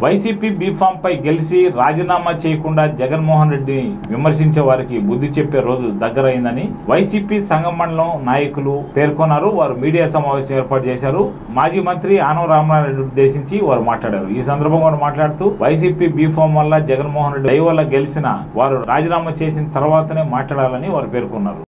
YCP B Pharm పై గెలిచి రాజీనామా చేయకుండా జగన్మోహన్ రెడ్డిని విమర్శించే వారికి బుద్ధి చెప్పే రోజు దగ్గరైందని వైసీపీ సంఘం మండలం నాయకులు పేర్కొన్నారు వారు మీడియా సమావేశం ఏర్పాటు చేశారు మాజీ మంత్రి ఆనవ రామనారాయణ ఉద్దేశించి వారు మాట్లాడారు ఈ సందర్భంగా వారు మాట్లాడుతూ వైసీపీ బీఫామ్ వల్ల జగన్మోహన్ రెడ్డి దయ వల్ల గెలిచిన వారు రాజీనామా చేసిన తర్వాతనే మాట్లాడాలని వారు పేర్కొన్నారు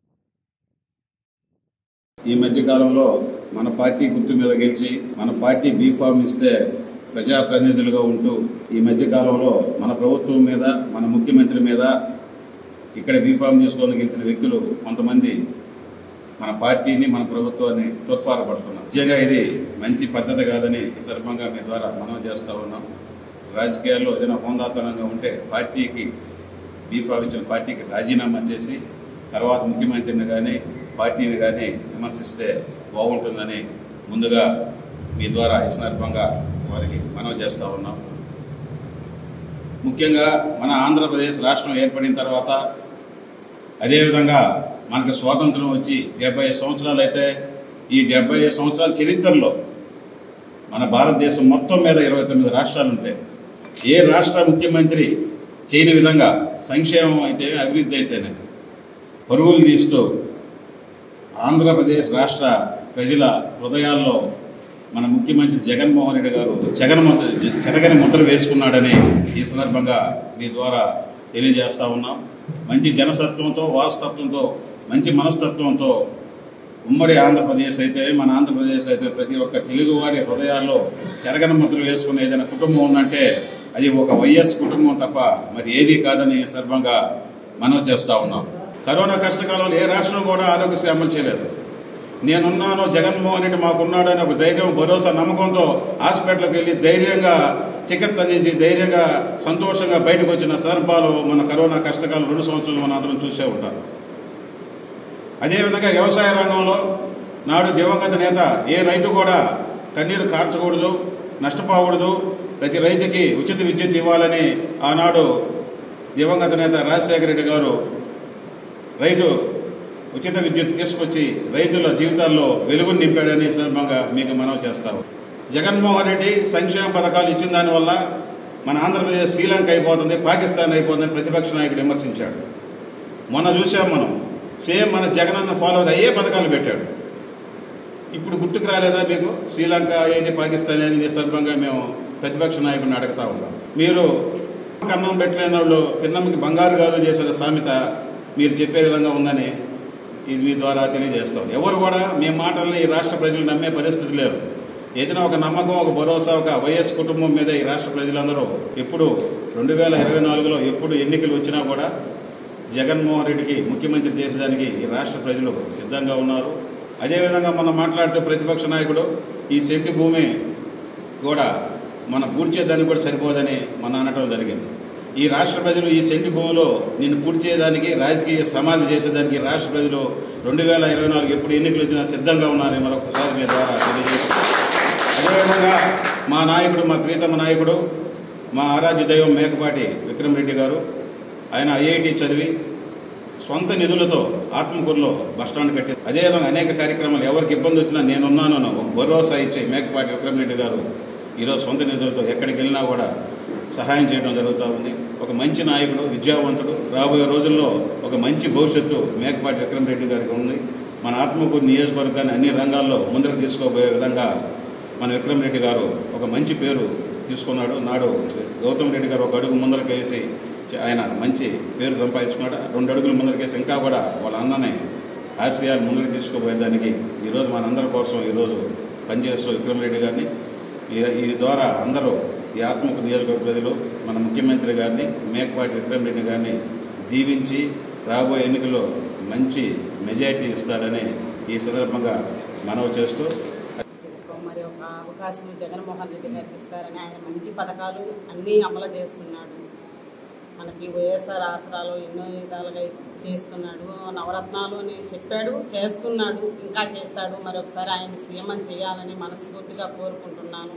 ఈ మధ్య కాలంలో మన పార్టీ గుర్తు మీద గెలిచి మన పార్టీ బీఫామ్ ఇస్తే ప్రజాప్రతినిధులుగా ఉంటూ ఈ మధ్య కాలంలో మన ప్రభుత్వం మీద మన ముఖ్యమంత్రి మీద ఇక్కడ బీఫామ్ తీసుకొని గెలిచిన వ్యక్తులు కొంతమంది మన పార్టీని మన ప్రభుత్వాన్ని తోడ్పారపడుతున్నారు నిజంగా ఇది మంచి పద్ధతి కాదని ఈ సందర్భంగా మీ ద్వారా మనం చేస్తూ ఉన్నాం రాజకీయాల్లో ఏదైనా హోందాతనంగా ఉంటే పార్టీకి బీఫామ్ ఇచ్చిన పార్టీకి రాజీనామా చేసి తర్వాత ముఖ్యమంత్రిని కానీ పార్టీని కానీ విమర్శిస్తే బాగుంటుందని ముందుగా మీ ద్వారా ఈ సందర్భంగా వారికి మనవి చేస్తూ ఉన్నాం ముఖ్యంగా మన ఆంధ్రప్రదేశ్ రాష్ట్రం ఏర్పడిన తర్వాత అదేవిధంగా మనకు స్వాతంత్రం వచ్చి డెబ్బై సంవత్సరాలు అయితే ఈ డెబ్బై సంవత్సరాల చరిత్రలో మన భారతదేశం మొత్తం మీద ఇరవై తొమ్మిది రాష్ట్రాలు ఉంటాయి ఏ రాష్ట్ర ముఖ్యమంత్రి చేయని విధంగా సంక్షేమం అయితే అభివృద్ధి అయితేనే పరుగులు తీస్తూ ఆంధ్రప్రదేశ్ రాష్ట్ర ప్రజల హృదయాల్లో మన ముఖ్యమంత్రి జగన్మోహన్ రెడ్డి గారు జగన్ ముద్ర చెరగని ముద్ర వేసుకున్నాడని ఈ సందర్భంగా మీ ద్వారా తెలియజేస్తా ఉన్నాం మంచి జనసత్వంతో వారసత్వంతో మంచి మనస్తత్వంతో ఉమ్మడి ఆంధ్రప్రదేశ్ అయితే మన ఆంధ్రప్రదేశ్ అయితే ప్రతి ఒక్క తెలుగువారి హృదయాల్లో చెరగని ముద్ర వేసుకునే ఏదైనా కుటుంబం ఉందంటే అది ఒక వైఎస్ కుటుంబం తప్ప మరి ఏది కాదని ఈ సందర్భంగా మనం చేస్తూ ఉన్నాం కరోనా కష్టకాలంలో ఏ రాష్ట్రం కూడా ఆరోగ్యశ్రీ అమలు చేయలేదు నేనున్నాను జగన్మోహన్ రెడ్డి మాకున్నాడని ఒక ధైర్యం భరోసా నమ్మకంతో హాస్పిటల్కి వెళ్ళి ధైర్యంగా చికిత్స అందించి ధైర్యంగా సంతోషంగా బయటకు వచ్చిన సందర్భాలు మన కరోనా కష్టకాలం రెండు సంవత్సరాలు మన అందరం చూసే ఉంటాం అదేవిధంగా వ్యవసాయ రంగంలో నాడు దివంగత నేత ఏ రైతు కూడా కన్నీరు కార్చకూడదు నష్టపోకూడదు ప్రతి రైతుకి ఉచిత విద్యుత్ ఇవ్వాలని ఆనాడు దివంగత నేత రాజశేఖర రెడ్డి గారు రైతు ఉచిత విద్యుత్ తీసుకొచ్చి రైతుల జీవితాల్లో వెలుగుని నింపాడని ఈ సందర్భంగా మీకు మనం చేస్తాము జగన్మోహన్ రెడ్డి సంక్షేమ పథకాలు ఇచ్చిన దానివల్ల మన ఆంధ్రప్రదేశ్ శ్రీలంక అయిపోతుంది పాకిస్తాన్ అయిపోతుంది ప్రతిపక్ష నాయకుడు విమర్శించాడు మొన్న చూసాం మనం సేమ్ మన జగనన్న ఫాలో అవుతా ఏ పథకాలు పెట్టాడు ఇప్పుడు గుర్తుకు రాలేదా మీకు శ్రీలంక ఏది పాకిస్తాన్ ఏది ఈ సందర్భంగా మేము ప్రతిపక్ష నాయకుడిని అడుగుతా ఉన్నాం మీరు కన్నం పెట్టలేని వాళ్ళు పిన్నమ్మకి బంగారు గాజులు చేసిన సామెత మీరు చెప్పే విధంగా ఉందని ఇది మీ ద్వారా తెలియజేస్తాం ఎవరు కూడా మీ మాటల్ని ఈ రాష్ట్ర ప్రజలు నమ్మే పరిస్థితి లేరు ఏదైనా ఒక నమ్మకం ఒక భరోసా ఒక వైఎస్ కుటుంబం మీద ఈ రాష్ట్ర ప్రజలందరూ ఎప్పుడు రెండు వేల ఇరవై నాలుగులో ఎప్పుడు ఎన్నికలు వచ్చినా కూడా జగన్మోహన్ రెడ్డికి ముఖ్యమంత్రి చేసేదానికి ఈ రాష్ట్ర ప్రజలు సిద్ధంగా ఉన్నారు అదేవిధంగా మనం మాట్లాడుతూ ప్రతిపక్ష నాయకుడు ఈ సెంటి భూమి కూడా మన పూర్తి చేయడానికి కూడా సరిపోదని మన అనటం జరిగింది ఈ రాష్ట్ర ప్రజలు ఈ సెంటి భూమిలో నిన్ను పూర్తి చేయడానికి రాజకీయ సమాధి చేసేదానికి ఈ రాష్ట్ర ప్రజలు రెండు వేల ఇరవై నాలుగు ఎప్పుడు ఎన్నికలు వచ్చినా సిద్ధంగా ఉన్నారని మరొకసారి మీ ద్వారా తెలియజేస్తాం అదేవిధంగా మా నాయకుడు మా ప్రీతమ నాయకుడు మా ఆరాధ్య దైవం మేకపాటి విక్రమ్ రెడ్డి గారు ఆయన ఐఐటి చదివి సొంత నిధులతో ఆత్మకూరులో బస్టాండ్ కట్టి అదేవిధంగా అనేక కార్యక్రమాలు ఎవరికి ఇబ్బంది వచ్చినా నేనున్నాను అని ఒక భరోసా ఇచ్చే మేకపాటి విక్రమ్ రెడ్డి గారు ఈరోజు సొంత నిధులతో ఎక్కడికి వెళ్ళినా కూడా సహాయం చేయడం జరుగుతూ ఉంది ఒక మంచి నాయకుడు విద్యావంతుడు రాబోయే రోజుల్లో ఒక మంచి భవిష్యత్తు మేకపాటి విక్రమ్ రెడ్డి గారికి ఉంది మన ఆత్మకూరు నియోజకవర్గాన్ని అన్ని రంగాల్లో ముందుకు తీసుకోబోయే విధంగా మన విక్రమ్ రెడ్డి గారు ఒక మంచి పేరు తీసుకున్నాడు నాడు గౌతమ్ రెడ్డి గారు ఒక అడుగు ముందరకేసి ఆయన మంచి పేరు సంపాదించుకున్నాడు రెండు అడుగులు ముందరకేసి ఇంకా కూడా వాళ్ళ అన్ననే ఆశయాలు ముందుకు తీసుకుపోయేదానికి ఈరోజు మనందరి కోసం ఈరోజు పనిచేస్తూ విక్రమ్ రెడ్డి గారిని ఈ- ఈ ద్వారా అందరూ ఈ ఆత్మకు నియోజకవర్గ ప్రజలు మన ముఖ్యమంత్రి గారిని మేకపాటి విక్రమ్ రెడ్డి గారిని దీవించి రాబోయే ఎన్నికల్లో మంచి మెజారిటీ ఇస్తారని ఈ సందర్భంగా మనవి చేస్తూ మరి ఒక అవకాశం జగన్మోహన్ రెడ్డి గారికి ఇస్తారని ఆయన మంచి పథకాలు అన్నీ అమలు చేస్తున్నాడు మనకి వైఎస్ఆర్ ఆసరాలు ఎన్నో విధాలుగా చేస్తున్నాడు నవరత్నాలు అని చెప్పాడు చేస్తున్నాడు ఇంకా చేస్తాడు మరి ఒకసారి ఆయన సీఎం చేయాలని మనస్ఫూర్తిగా కోరుకుంటున్నాను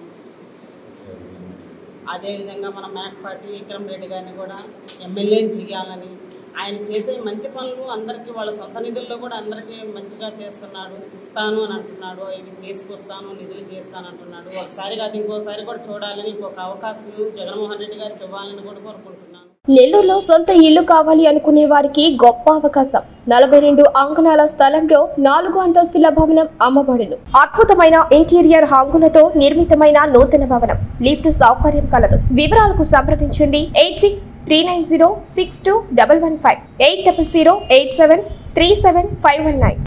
అదేవిధంగా మన మేకపాటి విక్రమ్ రెడ్డి గారిని కూడా ఎమ్మెల్యేని చేయాలని ఆయన చేసే మంచి పనులు అందరికీ వాళ్ళ సొంత నిధుల్లో కూడా అందరికీ మంచిగా చేస్తున్నాడు ఇస్తాను అని అంటున్నాడు ఇవి తీసుకొస్తాను నిధులు చేస్తాను అంటున్నాడు ఒకసారి కాదు ఇంకోసారి కూడా చూడాలని ఇంకొక అవకాశం జగన్మోహన్ రెడ్డి గారికి ఇవ్వాలని కూడా కోరుకుంటున్నాను నెల్లూరులో సొంత ఇల్లు కావాలి అనుకునే వారికి గొప్ప అవకాశం నలభై రెండు అంకణాల స్థలంలో నాలుగు అంతస్తుల భవనం అమ్మబడును అద్భుతమైన ఇంటీరియర్ హంగులతో నిర్మితమైన నూతన భవనం లిఫ్ట్ సౌకర్యం కలదు వివరాలకు సంప్రదించండి eight six three nine zero six two double one five eight double zero eight seven three seven five one nine